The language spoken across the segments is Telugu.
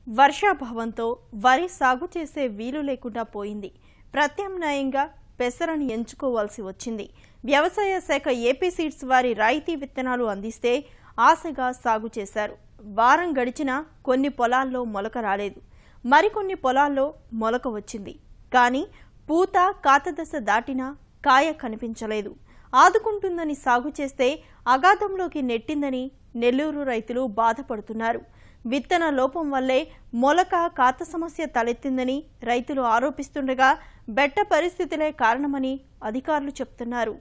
వర్షాభావంతో వరి సాగు చేసే వీలు లేకుండా పోయింది ప్రత్యామ్నాయంగా పెసరను ఎంచుకోవాల్సి వచ్చింది వ్యవసాయ శాఖ ఏపీ సీడ్స్ వారి రాయితీ విత్తనాలు అందిస్తే ఆశగా సాగు చేశారు వారం గడిచినా కొన్ని పొలాల్లో మొలక రాలేదు మరికొన్ని పొలాల్లో మొలక వచ్చింది కానీ పూత కాతదశ దాటినా కాయ కనిపించలేదు ఆదుకుంటుందని సాగు చేస్తే అగాధంలోకి నెట్టిందని నెల్లూరు రైతులు బాధపడుతున్నారు విత్తన లోపం వల్లే మొలక కాత సమస్య తలెత్తిందని రైతులు ఆరోపిస్తుండగా బెట్ట పరిస్థితులే కారణమని అధికారులు చెప్తున్నారు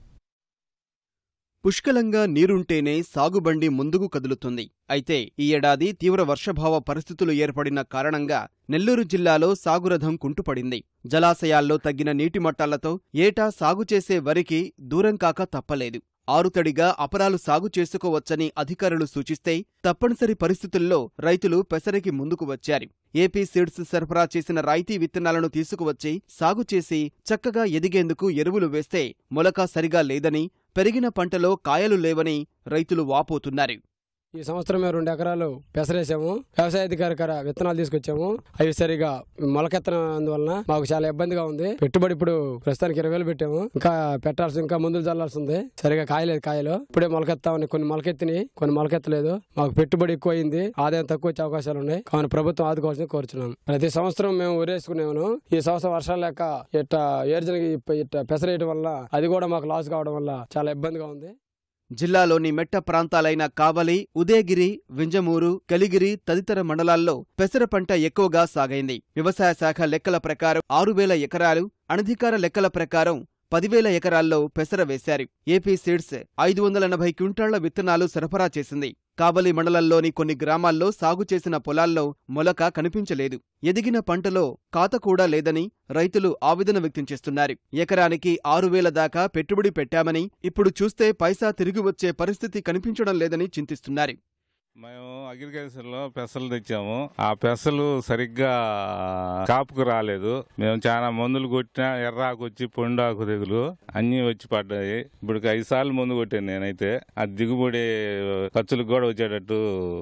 పుష్కలంగా నీరుంటేనే సాగుబండి ముందుకు కదులుతుంది అయితే ఈ ఏడాది తీవ్ర వర్షభావ పరిస్థితులు ఏర్పడిన కారణంగా నెల్లూరు జిల్లాలో సాగురథం కుంటుపడింది జలాశయాల్లో తగ్గిన నీటి మట్టాలతో ఏటా సాగు చేసే వరికి దూరం కాక తప్పలేదు ఆరుతడిగా అపరాలు సాగు చేసుకోవచ్చని అధికారులు సూచిస్తే తప్పనిసరి పరిస్థితుల్లో రైతులు పెసరికి ముందుకు వచ్చారు ఏపీ సీడ్స్ సరఫరా చేసిన రాయితీ విత్తనాలను తీసుకువచ్చి సాగు చేసి చక్కగా ఎదిగేందుకు ఎరువులు వేస్తే మొలక సరిగా లేదని పెరిగిన పంటలో కాయలు లేవని రైతులు వాపోతున్నారు ఈ సంవత్సరం మేము రెండు ఎకరాలు పెసరేసాము వ్యవసాయ అధికారి గారు విత్తనాలు తీసుకొచ్చాము అవి సరిగా మొలకెత్తనందువలన మాకు చాలా ఇబ్బందిగా ఉంది పెట్టుబడి ఇప్పుడు ప్రస్తుతానికి ఇరవై వేలు పెట్టాము ఇంకా పెట్టాల్సి ఇంకా మందులు చల్లాల్సి ఉంది సరిగా కాయలేదు కాయలు ఇప్పుడే మొలకెత్తామని కొన్ని మొలకెత్తిని కొన్ని మొలకెత్తలేదు మాకు పెట్టుబడి ఎక్కువ అయింది ఆదాయం తక్కువ వచ్చే అవకాశాలు ఉన్నాయి కావున ప్రభుత్వం ఆదుకోవాల్సింది కోరుచున్నాం ప్రతి సంవత్సరం మేము ఊరేసుకునేవాను ఈ సంవత్సరం వర్షాలు లేక ఇట్ట ఏర్జనకి ఇట్ట పెసరేయడం వల్ల అది కూడా మాకు లాస్ కావడం వల్ల చాలా ఇబ్బందిగా ఉంది జిల్లాలోని మెట్ట ప్రాంతాలైన కావలి ఉదయగిరి వింజమూరు కలిగిరి తదితర మండలాల్లో పెసర పంట ఎక్కువగా సాగైంది వ్యవసాయ శాఖ లెక్కల ప్రకారం ఆరు వేల ఎకరాలు అనధికార లెక్కల ప్రకారం పదివేల ఎకరాల్లో పెసర వేశారు ఏపీ సీడ్స్ ఐదు వందల ఎనభై క్వింటాళ్ల విత్తనాలు సరఫరా చేసింది కావలి మండలంలోని కొన్ని గ్రామాల్లో సాగు చేసిన పొలాల్లో మొలక కనిపించలేదు ఎదిగిన పంటలో కాత కూడా లేదని రైతులు ఆవేదన వ్యక్తం చేస్తున్నారు ఎకరానికి ఆరు వేల దాకా పెట్టుబడి పెట్టామని ఇప్పుడు చూస్తే పైసా తిరిగి వచ్చే పరిస్థితి కనిపించడం లేదని చింతిస్తున్నారు మేము అగ్రికల్చర్లో పెసలు తెచ్చాము ఆ పెసలు సరిగ్గా కాపుకు రాలేదు మేము చాలా మందులు కొట్టినా ఎర్రాకు వచ్చి పొండాకు తెగులు అన్ని వచ్చి పడ్డాయి ఇప్పుడు ఐదు సార్లు మందు కొట్టాను నేనైతే ఆ దిగుబడి ఖర్చులకు కూడా వచ్చేటట్టు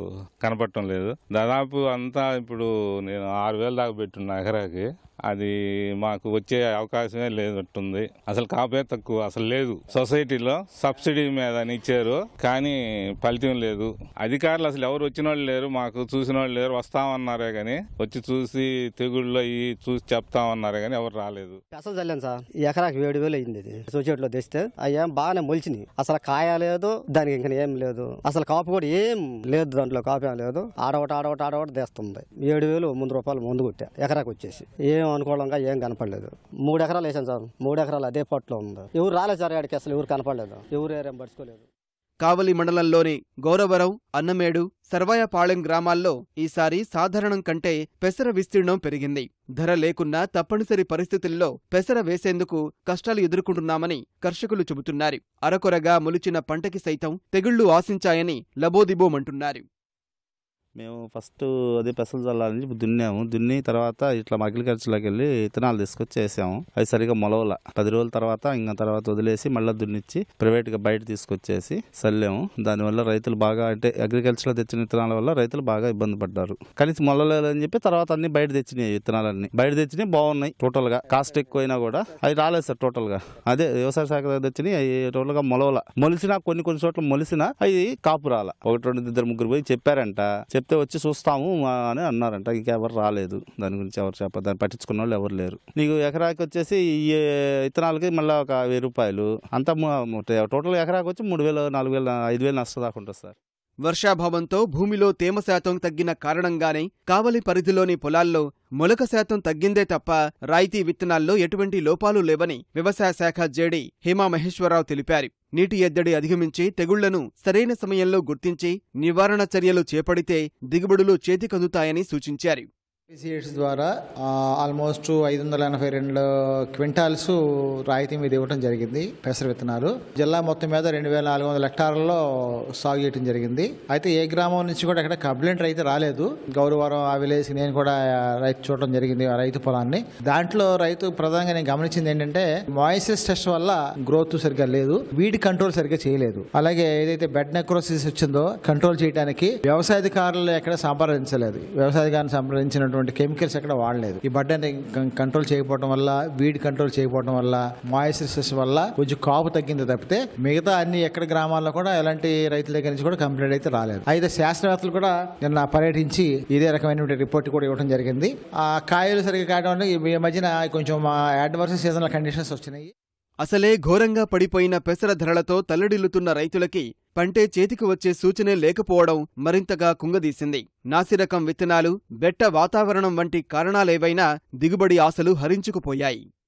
కనపడటం లేదు దాదాపు అంతా ఇప్పుడు నేను ఆరు వేల దాకా పెట్టున్నా ఎకరాకి అది మాకు వచ్చే అవకాశమే లేనట్టుంది అసలు కాపే తక్కువ అసలు లేదు సొసైటీలో సబ్సిడీ మీద అని ఇచ్చారు కానీ ఫలితం లేదు అధికారులు అసలు ఎవరు వచ్చిన వాళ్ళు లేరు మాకు చూసిన వాళ్ళు లేరు వస్తామన్నారే గాని వచ్చి చూసి తెగుళ్ళు అయ్యి చూసి చెప్తామన్నారే గాని ఎవరు రాలేదు పెసలు చల్లాను సార్ ఈ ఎకరాకి ఏడు వేలు అయింది ఇది సొసైటీలో తెస్తే అయ్యా బాగానే మొలిచినాయి అసలు కాయ లేదు దానికి ఇంకా ఏం లేదు అసలు కాపు కూడా ఏం లేదు దాంట్లో కాపు ఏం లేదు ఆడవట ఆడవట ఆడవట తెస్తుంది ఏడు వేలు ముందు రూపాయలు ముందు కొట్టా ఎకరాకి వచ్చేసి ఏం అనుకూలంగా ఏం కనపడలేదు మూడు ఎకరాలు వేసాను సార్ మూడు ఎకరాలు అదే పట్లో ఉంది ఎవరు రాలేదు సార్ ఆడికి అసలు ఎవరు కనపడలేదు ఎవరు ఏరేం పడుచుకోలేదు కావలి మండలంలోని గౌరవరం అన్నమేడు సర్వాయపాళెం గ్రామాల్లో ఈసారి సాధారణం కంటే పెసర విస్తీర్ణం పెరిగింది ధర లేకున్నా తప్పనిసరి పరిస్థితుల్లో పెసర వేసేందుకు కష్టాలు ఎదుర్కొంటున్నామని కర్షకులు చెబుతున్నారు అరకొరగా మొలిచిన పంటకి సైతం తెగుళ్లు ఆశించాయని లబోదిబోమంటున్నారు మేము ఫస్ట్ అదే పెసలు చల్లాలని దున్నాము దున్ని తర్వాత ఇట్లా అగ్రికల్చర్లోకి వెళ్ళి విత్తనాలు తీసుకొచ్చి వేసాము అవి సరిగా మొలవల పది రోజుల తర్వాత ఇంకా తర్వాత వదిలేసి మళ్ళీ దున్నిచ్చి ప్రైవేట్గా బయట తీసుకొచ్చేసి చల్లాము దానివల్ల రైతులు బాగా అంటే అగ్రికల్చర్లో తెచ్చిన విత్తనాల వల్ల రైతులు బాగా ఇబ్బంది పడ్డారు కానీ మొలలేదని చెప్పి తర్వాత అన్ని బయట తెచ్చినాయి విత్తనాలన్నీ బయట తెచ్చినాయి బాగున్నాయి టోటల్ గా కాస్ట్ ఎక్కువైనా కూడా అవి రాలేదు సార్ టోటల్ గా అదే వ్యవసాయ శాఖ దగ్గర తెచ్చినాయి అవి టోటల్ గా మొలవల మొలిసినా కొన్ని కొన్ని చోట్ల మొలిసినా అవి కాపు రాల ఒకటి రెండు ఇద్దరు ముగ్గురు పోయి చెప్పారంట చెప్తే వచ్చి చూస్తాము మా అని అన్నారంట ఇంకెవరు రాలేదు దాని గురించి ఎవరు చెప్ప దాన్ని పట్టించుకున్న వాళ్ళు ఎవరు లేరు నీకు ఎకరాకి వచ్చేసి ఈ విత్తనాలకి మళ్ళీ ఒక వెయ్యి రూపాయలు అంతా టోటల్ ఎకరాకి వచ్చి మూడు వేలు నాలుగు వేలు ఐదు వేలు నష్టం దాకా ఉంటుంది సార్ వర్షాభావంతో భూమిలో తేమ శాతం తగ్గిన కారణంగానే కావలి పరిధిలోని పొలాల్లో మొలక శాతం తగ్గిందే తప్ప రాయితీ విత్తనాల్లో ఎటువంటి లోపాలు లేవని వ్యవసాయ శాఖ జేడీ హేమా మహేశ్వరరావు తెలిపారు నీటి ఎద్దడి అధిగమించి తెగుళ్లను సరైన సమయంలో గుర్తించి నివారణ చర్యలు చేపడితే దిగుబడులు చేతికందుతాయని సూచించారు సీడ్స్ ద్వారా ఆ, ఆల్మోస్ట్ ఐదు వందల ఎనభై రెండు క్వింటాల్స్ రాయితీ మీద ఇవ్వడం జరిగింది పెసర విత్తనాలు జిల్లా మొత్తం మీద రెండు వేల నాలుగు వందల హెక్టార్లలో సాగు చేయడం జరిగింది అయితే ఏ గ్రామం నుంచి కూడా ఎక్కడ కంప్లైంట్ అయితే రాలేదు గౌరవరం ఆ విలేజ్ నేను కూడా రైతు చూడటం జరిగింది ఆ రైతు పొలాన్ని దాంట్లో రైతు ప్రధానంగా నేను గమనించింది ఏంటంటే మాయిసెస్ టెస్ట్ వల్ల గ్రోత్ సరిగ్గా లేదు వీడి కంట్రోల్ సరిగ్గా చేయలేదు అలాగే ఏదైతే బెడ్ నెక్రోసిస్ వచ్చిందో కంట్రోల్ చేయడానికి వ్యవసాయాధికారులు ఎక్కడ సంప్రదించలేదు వ్యవసాయాధికారిని సంప్రదించినటువంటి కెమికల్స్ ఎక్కడ వాడలేదు ఈ బడ్డని కంట్రోల్ చేయకపోవడం వల్ల వీడ్ కంట్రోల్ చేయకపోవడం వల్ల మాయిసెస్ వల్ల కొంచెం కాపు తగ్గింది తప్పితే మిగతా అన్ని ఎక్కడ గ్రామాల్లో కూడా ఎలాంటి రైతుల దగ్గర నుంచి కూడా కంప్లైంట్ అయితే రాలేదు అయితే శాస్త్రవేత్తలు కూడా నిన్న పర్యటించి ఇదే రకమైనటువంటి రిపోర్ట్ కూడా ఇవ్వడం జరిగింది ఆ కాయలు సరిగ్గా కాయడం వల్ల ఈ మధ్యన కొంచెం అడ్వర్స్ సీజనల్ కండిషన్స్ వచ్చినాయి అసలే ఘోరంగా పడిపోయిన పెసర ధరలతో తల్లడిల్లుతున్న రైతులకి పంటే చేతికి వచ్చే సూచనే లేకపోవడం మరింతగా కుంగదీసింది నాసిరకం విత్తనాలు బెట్ట వాతావరణం వంటి కారణాలేవైనా దిగుబడి ఆశలు హరించుకుపోయాయి